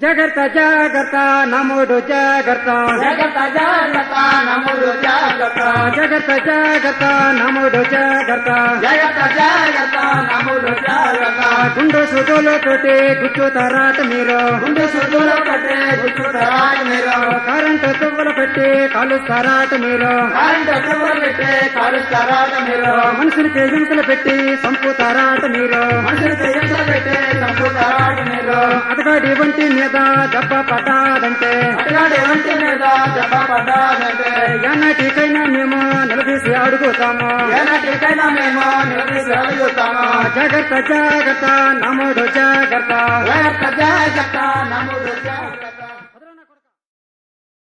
జాగ్రత్త జాగ్రత్త నమ్ముడు జాగ్రత్త జగత జాగ్రత్త నమ్ముడు జాగ్రత్త జాగ్రత్త జాగ్రత్త నమ్ముడు జాగ్రత్త జగత జాగ్రత్త నమ్ముడు జాగ్రత్త గుండు సుడులతోటి గుచ్చుతారాట మీరు గుండు సుద్దులు కట్టే గుర్తుతారాట మీరు కరెంటు తువ్వలు పెట్టి కాలుస్తారాట మీరు కరెంటు తువ్వలు పెట్టే కాలుస్తారాట మీరు మనుషులకి హింసలు పెట్టి సంపుతారాట మీరు మనుషులకి హింస పెట్టే చంపుతారాట మీరు అతగాడి వంటి మీద దెబ్బ పడ్డాదంటే అటుగాడి ఒంటి మీద దెబ్బ పడ్డాదంటే ఎన్నటికైనా మేము నిలదీసి అడుగుతాము ఏనాటికైనా మేము నిలదీసి అడుగుతాము జాగ్రత్త జాగ్రత్త నమ్ముడు జాగ్రత్త జాగ్రత్త జాగ్రత్త నమ్ముడు